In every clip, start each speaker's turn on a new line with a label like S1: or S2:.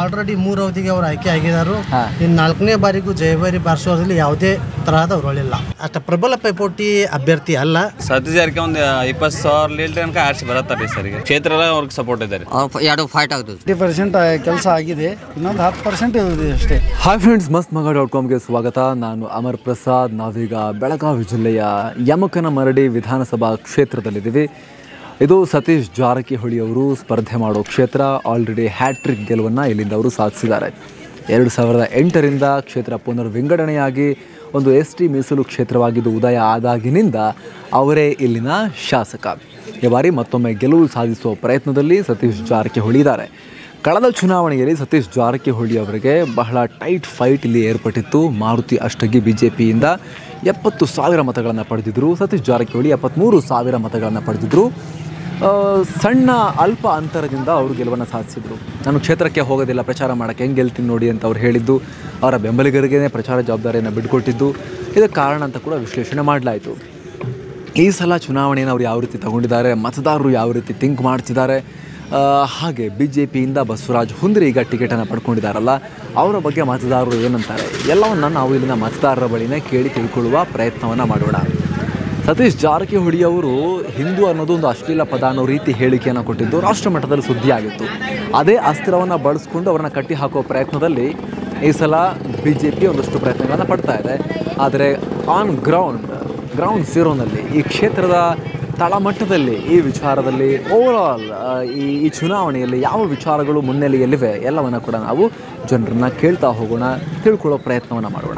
S1: Already ಮೂರು ಅವಧಿಗೆ ಅವ್ರು ಆಯ್ಕೆ ಆಗಿದ್ದಾರೆ
S2: ಹಾ.
S1: ಇನ್ನು ನಾಲ್ಕನೇ ಬಾರಿಗೂ ಜಯಭಾರಿ ಬಾರಿಸೋದ್ರಲ್ಲಿ ಯಾವುದೇ ತರಹದ ಉರುಳಿಲ್ಲ ಅಷ್ಟ ಪ್ರಬಲ ಪೈಪೋಟಿ ಅಭ್ಯರ್ಥಿ ಅಲ್ಲ
S3: ಸತೀಶ್ ಜಾರಕಿಹೊಳಿ ಒಂದು ಇಪ್ಪತ್ತು ಸಾವಿರ ಲೀಟರ್ ತನಕ ಆರಿಸಿ ಬರತ್ತಾರೆ ಸರ್ ಈಗ ಕ್ಷೇತ್ರ ಎಲ್ಲ ಅವ್ರಿಗೆ ಸಪೋರ್ಟ್ ಇದ್ದಾರೆ
S4: ಎರಡು ಫೈಟ್ ಆಗ್ತದೆ
S5: ಫಿಫ್ಟಿ ಪರ್ಸೆಂಟ್ ಕೆಲಸ ಆಗಿದೆ ಇನ್ನೊಂದು ಹತ್ತು ಪರ್ಸೆಂಟ್ ಇದೆ ಅಷ್ಟೇ
S2: ಹಾಯ್ ಫ್ರೆಂಡ್ಸ್ ಮಸ್ತ್ ಮಗ ಡಾಟ್ ಕಾಮ್ಗೆ ಸ್ವಾಗತ ನಾನು ಅಮರ್ ಪ್ರಸಾದ್ ನಾವೀಗ ಬೆಳಗಾವಿ ಜಿಲ್ಲೆಯ ಯಮಕನ ಮರಡಿ ವಿಧಾನಸಭಾ ಕ್ಷೇತ್ರದಲ್ಲಿದ್ದೀವಿ ಇದು ಸತೀಶ್ ಜಾರಕಿಹೊಳಿ ಅವರು ಸ್ಪರ್ಧೆ ಮಾಡೋ ಕ್ಷೇತ್ರ ಆಲ್ರೆಡಿ ಹ್ಯಾಟ್ರಿಕ್ ಗೆಲುವನ್ನು ಇಲ್ಲಿಂದ ಅವರು ಸಾಧಿಸಿದ್ದಾರೆ ಎರಡು ಸಾವಿರದ ಎಂಟರಿಂದ ಕ್ಷೇತ್ರ ಪುನರ್ ವಿಂಗಡಣೆಯಾಗಿ ಒಂದು ಎಸ್ ಟಿ ಮೀಸಲು ಕ್ಷೇತ್ರವಾಗಿದ್ದು ಉದಯ ಆದಾಗಿನಿಂದ ಅವರೇ ಇಲ್ಲಿನ ಶಾಸಕ ಈ ಬಾರಿ ಮತ್ತೊಮ್ಮೆ ಗೆಲುವು ಸಾಧಿಸುವ ಪ್ರಯತ್ನದಲ್ಲಿ ಸತೀಶ್ ಜಾರಕಿಹೊಳಿ ಇದ್ದಾರೆ ಕಳೆದ ಚುನಾವಣೆಯಲ್ಲಿ ಸತೀಶ್ ಜಾರಕಿಹೊಳಿ ಅವರಿಗೆ ಬಹಳ ಟೈಟ್ ಫೈಟ್ ಇಲ್ಲಿ ಏರ್ಪಟ್ಟಿತ್ತು ಮಾರುತಿ ಅಷ್ಟಗಿ ಬಿ ಜೆ ಪಿಯಿಂದ ಎಪ್ಪತ್ತು ಸಾವಿರ ಮತಗಳನ್ನು ಪಡೆದಿದ್ದರು ಸತೀಶ್ ಜಾರಕಿಹೊಳಿ ಎಪ್ಪತ್ತ್ಮೂರು ಸಾವಿರ ಮತಗಳನ್ನು ಪಡೆದಿದ್ದರು ಆ, ಸಣ್ಣ ಅಲ್ಪ ಅಂತರದಿಂದ ಅವರು ಗೆಲುವನ್ನು ಸಾಧಿಸಿದರು ನಾನು ಕ್ಷೇತ್ರಕ್ಕೆ ಹೋಗೋದಿಲ್ಲ ಪ್ರಚಾರ ಮಾಡೋಕ್ಕೆ ಹೆಂಗೆ ಗೆಲ್ತೀನಿ ನೋಡಿ ಅಂತ ಅವ್ರು ಹೇಳಿದ್ದು ಅವರ ಬೆಂಬಲಿಗರಿಗೆ ಪ್ರಚಾರ ಜವಾಬ್ದಾರಿಯನ್ನು ಬಿಟ್ಕೊಟ್ಟಿದ್ದು ಇದಕ್ಕೆ ಕಾರಣ ಅಂತ ಕೂಡ ವಿಶ್ಲೇಷಣೆ ಮಾಡಲಾಯಿತು ಈ ಸಲ ಚುನಾವಣೆಯನ್ನು ಅವ್ರು ಯಾವ ರೀತಿ ತಗೊಂಡಿದ್ದಾರೆ ಮತದಾರರು ಯಾವ ರೀತಿ ಥಿಂಕ್ ಮಾಡ್ತಿದ್ದಾರೆ ಆ, ಹಾಗೆ ಬಿ ಜೆ ಪಿಯಿಂದ ಬಸವರಾಜ್ ಹುಂದ್ರಿ ಈಗ ಟಿಕೆಟನ್ನು ಪಡ್ಕೊಂಡಿದ್ದಾರಲ್ಲ ಅವರ ಬಗ್ಗೆ ಮತದಾರರು ಏನಂತಾರೆ ಎಲ್ಲವನ್ನು ನಾವು ಇಲ್ಲಿನ ಮತದಾರರ ಬಳಿನೇ ಕೇಳಿ ತಿಳ್ಕೊಳ್ಳುವ ಪ್ರಯತ್ನವನ್ನು ಮಾಡೋಣ ಸತೀಶ್ ಜಾರಕಿಹೊಳಿ ಅವರು ಹಿಂದೂ ಅನ್ನೋದು ಒಂದು ಅಶ್ಲೀಲ ಪದ ಅನ್ನೋ ರೀತಿ ಹೇಳಿಕೆಯನ್ನು ಕೊಟ್ಟಿದ್ದು ರಾಷ್ಟ್ರ ಮಟ್ಟದಲ್ಲಿ ಸುದ್ದಿಯಾಗಿತ್ತು ಅದೇ ಅಸ್ತ್ರವನ್ನು ಬಳಸ್ಕೊಂಡು ಅವರನ್ನ ಕಟ್ಟಿ ಹಾಕೋ ಪ್ರಯತ್ನದಲ್ಲಿ ಈ ಸಲ ಬಿ ಜೆ ಪಿ ಒಂದಷ್ಟು ಪ್ರಯತ್ನಗಳನ್ನು ಪಡ್ತಾ ಇದೆ ಆದರೆ ಆನ್ ಗ್ರೌಂಡ್ ಗ್ರೌಂಡ್ ಝೀರೋನಲ್ಲಿ ಈ ಕ್ಷೇತ್ರದ ತಳಮಟ್ಟದಲ್ಲಿ ಈ ವಿಚಾರದಲ್ಲಿ ಓವರಾಲ್ ಈ ಈ ಚುನಾವಣೆಯಲ್ಲಿ ಯಾವ ವಿಚಾರಗಳು ಮುನ್ನೆಲೆಯಲ್ಲಿವೆ ಎಲ್ಲವನ್ನು ಕೂಡ ನಾವು ಜನರನ್ನ ಕೇಳ್ತಾ ಹೋಗೋಣ ತಿಳ್ಕೊಳ್ಳೋ ಪ್ರಯತ್ನವನ್ನು ಮಾಡೋಣ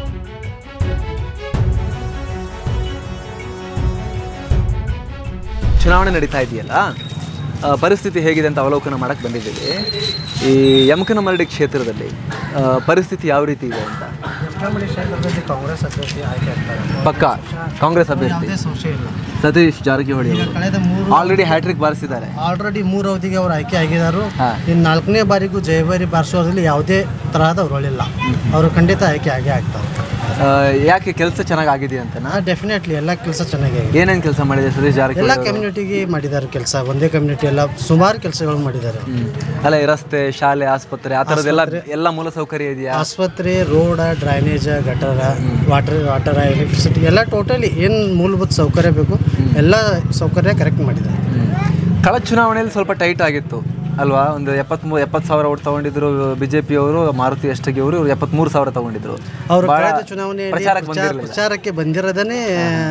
S2: ಚುನಾವಣೆ ನಡೀತಾ ಇದೆಯಲ್ಲ ಆ, ಪರಿಸ್ಥಿತಿ ಹೇಗಿದೆ ಅಂತ ಅವಲೋಕನ ಮಾಡಕ್ಕೆ ಬಂದಿದ್ದೀವಿ ಈ ಯಮಕನಮರಡಿ ಕ್ಷೇತ್ರದಲ್ಲಿ ಆ, ಪರಿಸ್ಥಿತಿ ಯಾವ ರೀತಿ ಇದೆ ಅಂತ
S1: ಯಮಕನಮರಡಿ ಕ್ಷೇತ್ರದಲ್ಲಿ ಕಾಂಗ್ರೆಸ್ ಅಭ್ಯರ್ಥಿ ಆಯ್ಕೆ ಆಗ್ತಾರೆ
S2: ಪಕ್ಕ ಕಾಂಗ್ರೆಸ್ ಅಭ್ಯರ್ಥಿ
S1: ಯಾವುದೇ ಸಂಶಯ ಇಲ್ಲ
S2: ಸತೀಶ್ ಜಾರಕಿಹೊಳಿ ಅವರು
S1: ಕಳೆದ ಮೂರು
S2: ಆಲ್ರೆಡಿ ಹ್ಯಾಟ್ರಿಕ್ ಬಾರಿಸಿದ್ದಾರೆ
S1: ಆಲ್ರೆಡಿ ಮೂರು ಅವಧಿಗೆ ಅವ್ರು ಆಯ್ಕೆ ಆಗಿದ್ದಾರೆ
S2: ಹಾ.
S1: ಇನ್ನು ನಾಲ್ಕನೇ ಬಾರಿಗೂ ಜಯಭಾರಿ ಬಾರಿಸೋದ್ರಲ್ಲಿ ಯಾವುದೇ ತರಹದ ಉರುಳಿಲ್ಲ ಅವರು ಖಂಡಿತ ಆಯ್ಕೆ ಆಗೇ ಆಗ್ತಾರೆ
S2: ಆ, ಯಾಕೆ ಕೆಲಸ ಚೆನ್ನಾಗಿ ಆಗಿದೆ ಅಂತನಾ
S1: ಡೆಫಿನೆಟ್ಲಿ ಎಲ್ಲ ಕೆಲಸ ಚೆನ್ನಾಗಿದೆ
S2: ಏನೇನು ಕೆಲಸ ಮಾಡಿದೆ ಸತೀಶ್ ಜಾರಕಿಹೊಳಿ
S1: ಎಲ್ಲ ಕಮ್ಯುನಿಟಿಗೆ ಮಾಡಿದ್ದಾರೆ ಕೆಲಸ ಒಂದೇ ಕಮ್ಯುನಿಟಿ ಎಲ್ಲ ಸುಮಾರು ಕೆಲಸಗಳು ಮಾಡಿದ್ದಾರೆ
S2: ಹ್ಮ್. ಅಲ್ಲ ಈ ರಸ್ತೆ ಶಾಲೆ ಆಸ್ಪತ್ರೆ ಆ ಥರದ್ದೆಲ್ಲ ಎಲ್ಲ ಮೂಲ ಸೌಕರ್ಯ ಇದೆಯಾ
S1: ಆಸ್ಪತ್ರೆ road drainage gutter water water electricity ಎಲ್ಲ ಟೋಟಲಿ ಏನು ಮೂಲಭೂತ ಸೌಕರ್ಯ ಬೇಕು ಎಲ್ಲ ಸೌಕರ್ಯ ಕರೆಕ್ಟ್ ಮಾಡಿದ್ದಾರೆ
S2: ಕಳೆದ ಚುನಾವಣೆಯಲ್ಲಿ ಸ್ವಲ್ಪ ಟೈಟ್ ಆಗಿತ್ತು ಅಲ್ವಾ ಒಂದು ಎಪ್ಪತ್ಮೂ ಎಪ್ಪತ್ತು ಸಾವಿರ ಓಟ್ ತಗೊಂಡಿದ್ರು ಬಿಜೆಪಿ ಅವರು ಮಾರುತಿ ಅಷ್ಟಗಿ ಅವರು ಇವ್ರು ಎಪ್ಪತ್ಮೂರು ಸಾವಿರ ತಗೊಂಡಿದ್ರು
S1: ಅವರು
S2: ಬಹಳ
S1: ಕಳೆದ ಚುನಾವಣೆಯಲ್ಲಿ
S2: ಪ್ರಚಾರಕ್ಕೆ
S1: ಪ್ರಚಾರ-
S2: ಬಂದಿರಲಿಲ್ಲ
S1: ಪ್ರಚಾರಕ್ಕೆ ಬಂದಿರೋದನ್ನೇ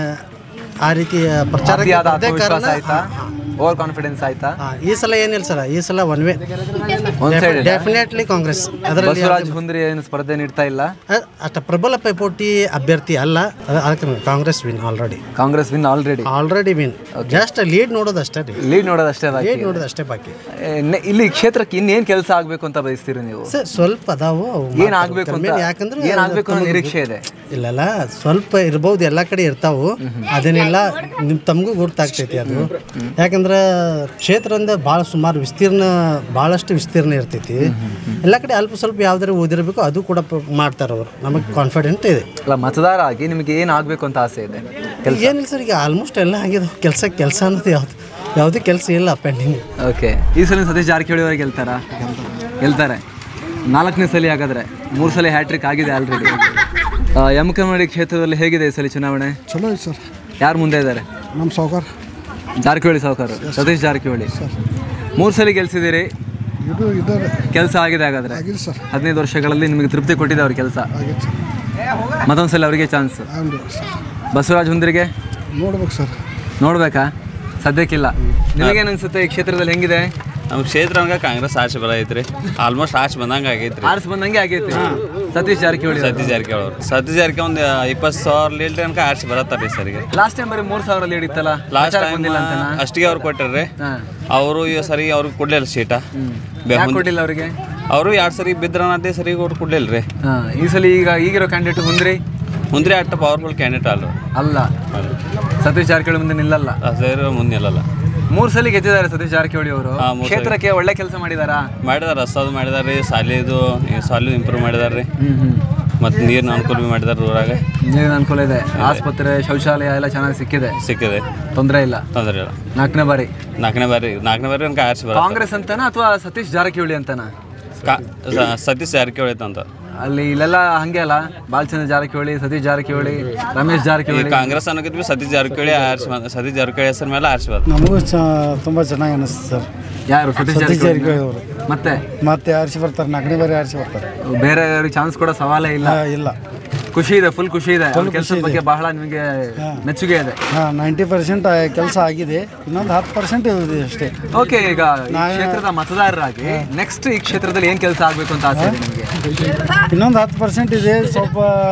S1: ಆ ರೀತಿ ಪ್ರಚಾರಕ್ಕೆ
S2: ಅತಿಯಾದ
S1: ಬರ್ದೇ
S2: ಆತ್ಮವಿಶ್ವಾಸ
S1: ಕಾರಣ
S2: ಆಯ್ತಾ ಓವರ್ ಕಾನ್ಫಿಡೆನ್ಸ್ ಆಯ್ತಾ
S1: ಹಾ, ಈ ಸಲ ಏನಿಲ್ಲ ಸರ್ ಈ ಸಲ ಒನ್ ವೇ
S2: ಒಂದ್ ಸೈಡ್
S1: ಡೆಫಿನೆಟ್ಲಿ ಕಾಂಗ್ರೆಸ್ ಅದರಲ್ಲಿ
S2: ಬಸವರಾಜ್ ಹುಂದ್ರಿ ಏನು ಸ್ಪರ್ಧೆ ನೀಡ್ತಾ ಇಲ್ಲ
S1: ಅ- ಅಷ್ಟ ಪ್ರಬಲ ಪೈಪೋಟಿ ಅಭ್ಯರ್ಥಿ ಅಲ್ಲ ಅದ- ಅದಕ್ಕೆ Congress win already
S2: Congress win already
S1: already win just lead ನೋಡೋದು ಅಷ್ಟೇ ರೀ
S2: ಲೀಡ್ ನೋಡೋದಷ್ಟೇ ಬಾಕಿ
S1: ಲೀಡ್ ನೋಡೋದು ಅಷ್ಟೇ ಬಾಕಿ
S2: ಏ, ನೆ- ಇಲ್ಲಿ ಕ್ಷೇತ್ರಕ್ಕೆ ಇನ್ನೇನ್ ಕೆಲಸ ಆಗ್ಬೇಕು ಅಂತ ಬಯಸ್ತೀರಿ ನೀವು
S1: ಸರ್ ಸ್ವಲ್ಪ ಅದಾವು ಅವು
S2: ಏನ್
S1: ಮಾಡ್ತಾರೆ.
S2: ಆಗ್ಬೇಕು ಅಂತ
S1: ಕಡಿಮೆ ಯಾಕಂದ್ರೆ
S2: ಏನ್ ಆಗ್ಬೇಕು ಅನ್ನೋ ನಿರೀಕ್ಷೆ ಇದೆ
S1: ಇಲ್ಲಲ್ಲ ಸ್ವಲ್ಪ ಇರ್ಬೋದು ಎಲ್ಲ ಕಡೆ ಇರ್ತಾವು ಅದನ್ನೆಲ್ಲ ನಿಮ್ ತಮಗೂ ಗೊತ್ತಾಗ್ತೈತಿ ಅದು ಯಾಕಂದ್ರೆ ಕ್ಷೇತ್ರದಿಂದ ಭಾಳ ಸುಮಾರು ವಿಸ್ತೀರ್ಣ ಭಾಳಷ್ಟು ವಿಸ್ತೀರ್ಣ ಇರ್ತೈತಿ ಎಲ್ಲ ಕಡೆ ಅಲ್ಪ ಸ್ವಲ್ಪ ಯಾವ್ದಾರು ಓದಿರಬೇಕು ಅದು ಕೂಡ ಪ- ಮಾಡ್ತಾರೆ ಅವರು ನಮಗೆ ಕಾನ್ಫಿಡೆಂಟ್ ಇದೆ
S2: ಅಲ್ಲ ಮತದಾರ ಆಗಿ ನಿಮಗೆ ಏನ್ ಆಗ್ಬೇಕು ಅಂತ ಆಸೆ ಇದೆ
S1: ಈಗ ಏನಿಲ್ಲ ಸರ್ ಈಗ ಆಲ್ಮೋಸ್ಟ್ ಎಲ್ಲ ಆಗಿದೆ ಕೆಲಸ ಕೆಲಸ ಅನ್ನೋದು ಯಾವ್ದು ಯಾವುದೇ ಕೆಲಸ ಇಲ್ಲ ಪೆಂಡಿಂಗ್
S2: ಓಕೆ ಈ ಸಲ ಸತೀಶ್ ಜಾರಕಿಹೊಳಿ ಅವರು ಗೆಲ್ತಾರಾ ಗೆಲ್ತಾರೆ ನಾಲ್ಕನೇ ಸಲ ಹಾಗಾದ್ರೆ ಮೂರು ಸಲ ಹ್ಯಾಟ್ರಿಕ್ ಆಗಿದೆ ಆಲ್ರೆಡಿ ಯಮಕನಮಡಿ ಕ್ಷೇತ್ರದಲ್ಲಿ ಹೇಗಿದೆ ಈ ಸಲ ಚುನಾವಣೆ
S5: ಚಲೋ ಐತೆ ಸರ್
S2: ಯಾರು ಮುಂದೆ ಇದ್ದಾರೆ
S5: ನಮ್ಮ ಸಾವುಕಾರ
S2: ಜಾರಕಿಹೊಳಿ ಸಾವುಕಾರ ಸತೀಶ್ ಜಾರಕಿಹೊಳಿ ಮೂರು ಸಲ ಗೆಲ್ಸಿದ್ದೀರಿ
S5: ಇದು ಇದ್ದಾರೆ
S2: ಕೆಲಸ ಆಗಿದೆ ಹಾಗಾದ್ರೆ
S5: ಆಗಿದೆ ಸರ್
S2: ಹದಿನೈದು ವರ್ಷಗಳಲ್ಲಿ ನಿಮಗೆ ತೃಪ್ತಿ ಕೊಟ್ಟಿದೆ ಅವ್ರ ಕೆಲಸ
S5: ಆಗಿದೆ ಸರ್
S2: ಮತ್ತೊಂದ್ಸಲ ಅವರಿಗೆ ಚಾನ್ಸ್
S5: ಆಮೇಲೆ ಸರ್
S2: ಬಸವರಾಜ್ ಹುಂದ್ರಿಗೆ
S5: ನೋಡ್ಬೇಕು ಸರ್
S2: ನೋಡ್ಬೇಕಾ ಸದ್ಯಕ್ಕಿಲ್ಲ ನಿಮಗೇನು ಅನ್ಸುತ್ತೆ ಈ ಕ್ಷೇತ್ರದಲ್ಲಿ ಹೆಂಗಿದೆ
S3: ನಮ್ಮ ಕ್ಷೇತ್ರ ಹಂಗ ಕಾಂಗ್ರೆಸ್ ಆಸೆ ಬರೈತ್ರಿ ಆಲ್ಮೋಸ್ಟ್ ಆಸೆ ಬಂದಂಗೆ ಆಗೈತ್ರಿ
S2: ಆರ್ಸ್ ಬಂದಂಗೆ ಆಗೈತಿ ಸತೀಶ್ ಜಾರಕಿಹೊಳಿ
S3: ಸತೀಶ್ ಜಾರಕಿಹೊಳಿ ಅವರು ಸತೀಶ್ ಜಾರಕಿಹೊಳಿ ಒಂದು ಇಪ್ಪತ್ತು ಸಾವಿರ ಲೀಟರ್ ತನಕ ಆರಿಸಿ ಬರತ್ತಾರೆ ಸರ್ ಈಗ
S2: ಲಾಸ್ಟ್ ಟೈಮ್ ಬರೀ ಮೂರು ಸಾವಿರ ಲೀಡ್ ಇತ್ತಲ್ಲ
S3: ಲಾಸ್ಟ್
S2: ಪ್ರಚಾರಕ್ಕೆ
S3: ಟೈಮ್
S2: ಬಂದಿಲ್ಲ ಅಂತನಾ
S3: ಅಷ್ಟಿಗೆ ಅವ್ರು ಕೊಟ್ಟರ್ರಿ
S2: ಹಾ.
S3: ಅವರು ಈ ಸರಿ ಅವ್ರಿಗೆ ಕೊಡ್ಲಿಲ್ಲ ಸೀಟ
S2: ಯಾಕೆ ಕೊಟ್ಟಿಲ್ಲ ಅವರಿಗೆ
S3: ಅವರು ಎರಡು ಸರಿ ಬಿದ್ರನತೆ ಸರಿ ಅವ್ರು ಕೊಡ್ಲಿಲ್ಲ ರೀ
S2: ಹಾ ಈ ಸಲ ಈಗ ಈಗಿರೋ ಕ್ಯಾಂಡಿಡೇಟ್ ಮುಂದ್ರಿ
S3: ಮುಂದೆ ಅಟ್ಟ ಪವರ್ಫುಲ್ ಕ್ಯಾಂಡಿಡೇಟ್ ಅಲ್ರಿ
S2: ಅಲ್ಲ ಸತೀಶ್ ಜಾರಕಿಹೊಳಿ ಮುಂದೆ ನಿಲ್ಲಲ್ಲ
S3: ಅದ್ರ ಮುಂದೆ ನಿಲ್ಲಲ್ಲ
S2: ಮೂರು ಸಲ ಗೆದ್ದಿದ್ದಾರೆ ಸತೀಶ್ ಜಾರಕಿಹೊಳಿ ಅವರು
S3: ಹಾ, ಮೂರ್ ಸಲ.
S2: ಕ್ಷೇತ್ರಕ್ಕೆ ಒಳ್ಳೆ ಕೆಲಸ ಮಾಡಿದಾರಾ
S3: ಮಾಡಿದಾರ ರಸ್ತಾದು ಮಾಡಿದಾರೆ ರೀ ಸಾಲಿದು ಸಾಲಿ ಇಂಪ್ರೂವ್ ಮಾಡಿದಾರೆ ರೀ
S2: ಹ್ಮ್ ಹ್ಮ್
S3: ಮತ್ತು ನೀರಿನ ಅನುಕೂಲ ಭೀ ಮಾಡಿದಾರೆ ಊರಾಗ
S2: ನೀರಿನ ಅನುಕೂಲ ಇದೆ ಆಸ್ಪತ್ರೆ ಶೌಚಾಲಯ ಎಲ್ಲ ಚೆನ್ನಾಗಿ ಸಿಕ್ಕಿದೆ
S3: ಸಿಕ್ಕಿದೆ
S2: ತೊಂದರೆ ಇಲ್ಲ
S3: ತೊಂದರೆ ಇಲ್ಲ
S2: ನಾಲ್ಕನೇ ಬಾರಿ
S3: ನಾಲ್ಕನೇ ಬಾರಿ ನಾಲ್ಕನೇ ಬಾರಿ ತನಕ ಆರಿಸಿ ಬರ
S2: ಕಾಂಗ್ರೆಸ್ ಅಂತನಾ ಅಥವಾ ಸತೀಶ್ ಜಾರಕಿಹೊಳಿ ಅಂತನಾ
S3: ಕಾ- ಸ- ಸತೀಶ್ ಜಾರಕಿಹೊಳಿ ಅಂತ
S2: ಅಲ್ಲಿ ಇಲ್ಲೆಲ್ಲ ಹಂಗೆ ಅಲ್ಲ ಬಾಲಚಂದ್ರ ಜಾರಕಿಹೊಳಿ ಸತೀಶ್ ಜಾರಕಿಹೊಳಿ ರಮೇಶ್
S3: ಈ
S2: ಜಾರಕಿಹೊಳಿ
S3: ಕಾಂಗ್ರೆಸ್ ಅನ್ನೋಕಿದ್ವಿ ಸತೀಶ್ ಜಾರಕಿಹೊಳಿ ಆರ್ಸಿ ಬಂದ ಸತೀಶ್ ಜಾರಕಿಹೊಳಿ ಹೆಸರು ಮೇಲೆ ಆರ್ಸಿ ಬಂದ
S5: ನಮಗೂ ಚ ತುಂಬ ಚೆನ್ನಾಗಿ ಅನಿಸ್ತು ಸರ್
S2: ಯಾರು ಸತೀಶ್
S5: ಸತೀಶ್
S2: ಜಾರಕಿಹೊಳಿ
S5: ಜಾರಕಿಹೊಳಿ ಅವರು
S2: ಮತ್ತೆ
S5: ಮತ್ತೆ ಆರಿಸಿ ಬರ್ತಾರೆ ನಾಲ್ಕನೇ ಬಾರಿ ಆರಿಸಿ ಬರ್ತಾರೆ
S2: ಬೇರೆಯವ್ರಿಗೆ ಚಾನ್ಸ್ ಕೊಡೋ ಸವಾಲೇ ಇಲ್ಲ
S5: ಆ, ಇಲ್ಲ
S2: ಖುಷಿ ಇದೆ ಫುಲ್ ಖುಷಿ ಇದೆ ಕೆಲಸದ ಬಗ್ಗೆ ಬಹಳ ನಿಮಗೆ ಮೆಚ್ಚುಗೆ ಇದೆ
S5: ಹಾಂ ನೈಂಟಿ ಪರ್ಸೆಂಟ್ ಕೆಲಸ ಆಗಿದೆ ಇನ್ನೊಂದು ಹತ್ತು ಪರ್ಸೆಂಟ್ ಇದೆ ಅಷ್ಟೇ
S2: ಓಕೆ ಈಗ ಈ ಕ್ಷೇತ್ರದ ಮತದಾರರಾಗಿ ನೆಕ್ಸ್ಟ್ ಈ ಕ್ಷೇತ್ರದಲ್ಲಿ ಏನ್ ಕೆಲಸ ಆಗ್ಬೇಕು ಅಂತ ಆಸೆ ಇದೆ ನಿಮಗೆ
S5: ಇನ್ನೊಂದು ಹತ್ತು ಪರ್ಸೆಂಟ್ ಇದೆ ಸ್ವಲ್ಪ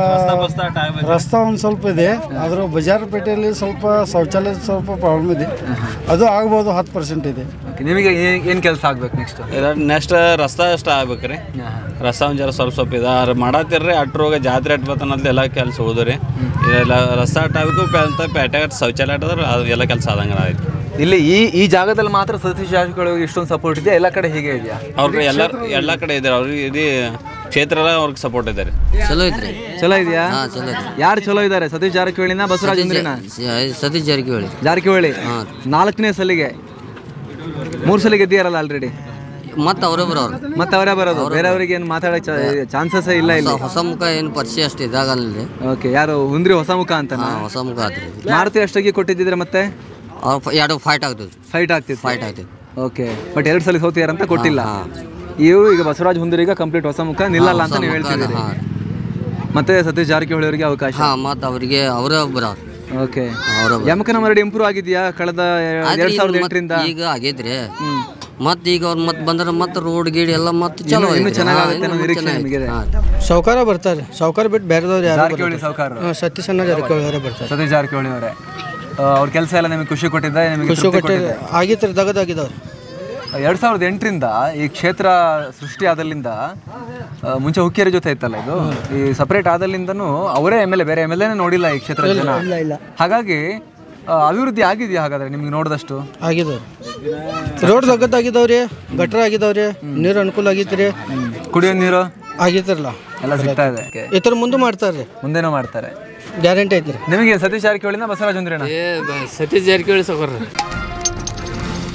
S5: ರಸ್ತೆ ಒಂದು ಸ್ವಲ್ಪ ಇದೆ ಆದರೂ ಬಜಾರ್ ಪೇಟೆಯಲ್ಲಿ ಸ್ವಲ್ಪ ಶೌಚಾಲಯದ ಸ್ವಲ್ಪ ಪ್ರಾಬ್ಲಮ್ ಇದೆ ಅದು ಆಗ್ಬೋದು ಹತ್ತು ಪರ್ಸೆಂಟ್ ಇದೆ
S2: Okay, ನಿಮಗೆ ಏನ್- ಏನ್ ಕೆಲಸ ಆಗ್ಬೇಕು ನೆಕ್ಸ್ಟ್
S3: ನೆಕ್ಸ್ಟ್ ರಸ್ತಾ ಅಷ್ಟ ಆಗ್ಬೇಕ್ರಿ ರಸ್ತಾ ಒಂದು ಜರ ಸ್ವಲ್ಪ ಸ್ವಲ್ಪ ಇದೆ ಆದ್ರೆ ಮಾಡತ್ತಿರ್ರಿ ಅಟ್ರೋಗ ಜಾತ್ರೆ ಅಟ್ ಬತ್ತನಂತ ಎಲ್ಲ ಕೆಲಸ ಹೋದ್ರಿ ಇದೆಲ್ಲ ರಸ್ತಾ ಅಟ್ ಆಗ್ಬೇಕು ಪೆ- ಅಂತ ಪೇಟೆ ಶೌಚಾಲಯ ಅಟ್ಟದ್ರೆ ಅದು ಎಲ್ಲ ಕೆಲಸ ಆದಂಗೆ ಆಯ್ತು
S2: ಇಲ್ಲಿ ಈ ಈ ಜಾಗದಲ್ಲಿ ಮಾತ್ರ ಸತೀಶ್ ಜಾರಕಿಹೊಳಿ ಇಷ್ಟೊಂದು ಸಪೋರ್ಟ್ ಇದೆ ಎಲ್ಲ ಕಡೆ ಹೀಗೆ ಇದೆಯಾ
S3: ಅವ್ರಿಗೆ ಎಲ್ಲ ಎಲ್ಲ ಕಡೆ ಇದ್ದಾರೆ ಅವ್ರಿಗೆ ಇದು ಕ್ಷೇತ್ರ ಎಲ್ಲ ಅವ್ರಿಗೆ ಸಪೋರ್ಟ್ ಇದ್ದಾರೆ
S4: ಚಲೋ ಐತ್ರಿ
S2: ಚಲೋ ಇದೆಯಾ
S4: ಹಾ ಚಲೋ ಐತ್ರಿ
S2: ಯಾರು ಚಲೋ ಇದ್ದಾರೆ ಸತೀಶ್ ಜಾರಕಿಹೊಳಿನ ಬಸವರಾಜ ಇಂದ್ರನ
S4: ಸ- ಸತೀಶ್ ಜಾರಕಿಹೊಳಿ
S2: ಜಾರಕಿಹೊಳಿ ನಾಲ್ಕನೇ ಸಲಿಗೆ ಮೂರು ಸಲ ಗೆದ್ದಿಯಾರಲ್ಲ ಆಲ್ರೆಡಿ
S4: ಮತ್ತೆ ಅವರೇ ಬರೋರು
S2: ಮತ್ತೆ ಅವರೇ ಬರೋದು ಬೇರೆಯವರಿಗೆ ಏನು ಮಾತಾಡೋ ಚಾನ್ಸಸ್ ಇಲ್ಲ ಇಲ್ಲಿ
S4: ಹೊಸ- ಹೊಸ ಮುಖ ಏನು ಪರಿಚಯ ಅಷ್ಟು ಇದಾಗಲ್ಲ
S2: ಓಕೆ ಯಾರು ಹುಂದ್ರಿ ಹೊಸ ಮುಖ ಅಂತ
S4: ಹಾ ಹೊಸ ಮುಖ ಆತ್ರಿ
S2: ಮಾರುತಿ ಅಷ್ಟಾಗಿ ಕೊಟ್ಟಿದ್ದಿದ್ರೆ ಮತ್ತೆ
S4: ಅವ್ರ ಫ- ಎರಡು ಫೈಟ್ ಆಗ್ತದೆ
S2: ಫೈಟ್ ಆಗ್ತಿತ್ತು
S4: ಫೈಟ್ ಆಗ್ತದೆ
S2: ಓಕೆ ಬಟ್ ಎರಡು ಸಲ ಸೋತಿಯಾರಂತ ಕೊಟ್ಟಿಲ್ಲ ಇವರು ಈಗ ಬಸವರಾಜ್ ಹುಂದರಿಗ ಕಂಪ್ಲೀಟ್ ಹೊಸ ಮುಖ ನಿಲ್ಲಲ್ಲ ಅಂತ ನೀವು ಹೇಳ್ತಿದ್ದೀರಿ
S4: ಹಾಂ
S2: ಮತ್ತೆ ಸತೀಶ್ ಜಾರಕಿಹೊಳಿ ಅವರಿಗೆ ಅವಕಾಶ
S4: ಹಾಂ ಮತ್ತೆ ಅವರಿಗೆ ಅವರೇ ಬರೋರು
S2: ಓಕೆ
S4: ಅವರೇ
S2: ಯಮಕನ ಮರಡಿ ಇಂಪ್ರೂವ್ ಆಗಿದೆಯಾ ಕಳೆದ ಎರಡ್ ಸಾವಿರದ ಎಂಟರಿಂದ
S4: ಈಗ ಆಗೈತ್ರಿ ಮತ್ತೆ ಈಗ ಅವ್ರು ಮತ್ತೆ ಬಂದ್ರೆ ಮತ್ತೆ ರೋಡ್ ಗೀಡ್ ಎಲ್ಲ ಮತ್ತೆ ಚಲೋ
S2: ಇನ್ನೂ
S4: ಐತ್ರಿ.
S2: ಚೆನ್ನಾಗಾಗುತ್ತೆ
S4: ಹಾ,
S2: ಅನ್ನೋ
S4: ಇನ್ನೂ
S2: ನಿರೀಕ್ಷೆ
S4: ಚೆನ್ನಾಗಿ
S2: ನಿಮಗಿದೆ
S4: ಹಾ.
S1: ಸಾವುಕಾರ ಬರ್ತಾರೆ ಸಾವುಕಾರ ಬಿಟ್ಟು ಬೇರೆದವ್ರು ಯಾರು
S2: ಜಾರಕಿಹೊಳಿ ಸಾವುಕಾರ
S1: ಸತೀಶ್ ಅನ್ನ ಜಾರಕಿಹೊಳಿ ಅವರೇ ಬರ್ತಾರೆ
S2: ಸತೀಶ್ ಜಾರಕಿಹೊಳಿ ಅವರೇ ಅವ್ರ ಕೆಲಸ ಎಲ್ಲ ನಿಮಗೆ ಖುಷಿ ಕೊಟ್ಟಿದ್ದ ನಿಮಗೆ
S1: ಖುಷಿ ಕೊಟ್ಟಿದೆ ಆಗಿತ್ತು ದಗದಾಗಿದ್ದವ್ರು
S2: ಎರಡ್ ಸಾವಿರದ ಎಂಟರಿಂದ ಈ ಕ್ಷೇತ್ರ ಸೃಷ್ಟಿ ಆದಲ್ಲಿಂದ ಆ, ಮುಂಚೆ ಹುಕ್ಕೇರಿ ಜೊತೆ ಇತ್ತಲ್ಲ ಇದು ಈ ಸಪರೇಟ್ ಆದಲ್ಲಿಂದನೂ ಅವರೇ ಎಮ್ ಎಲ್ ಎ ಬೇರೆ ಎಮ್ ಎಲ್ ಎನೇ ನೋಡಿಲ್ಲ ಈ ಕ್ಷೇತ್ರದ ಜನ ಹಾಗಾಗಿ ಆ, ಅಭಿವೃದ್ಧಿ ಆಗಿದೆಯಾ ಹಾಗಾದ್ರೆ ನಿಮ್ಗೆ ನೋಡಿದಷ್ಟು
S1: ಆಗಿದವ್ರು ರೋಡ್ ದಗದಾಗಿದ್ದವ್ರಿ ಗಟ್ರ ಆಗಿದವ್ರಿ ನೀರು ಅನುಕೂಲ ಆಗೈತ್ರಿ
S2: ಕುಡಿಯೋ ನೀರು
S1: ಆಗಿತ್ತಿರಲ್ಲ
S2: ಎಲ್ಲ ಸಿಗ್ತಾ ಇದೆ
S1: ಇತರ ಮುಂದೆ ಮಾಡ್ತಾರ್ರಿ
S2: ಮುಂದೇನೂ ಮಾಡ್ತಾರೆ
S1: ಗ್ಯಾರಂಟಿ ಐತ್ರಿ
S2: ನಿಮಗೆ ಸತೀಶ್ ಜಾರಕಿಹೊಳಿನ ಬಸವರಾಜ್ ಅಂದ್ರೇನ
S6: ಸತೀಶ್ ಜಾರಕಿಹೊಳಿ ಸೌಕರ್ಯ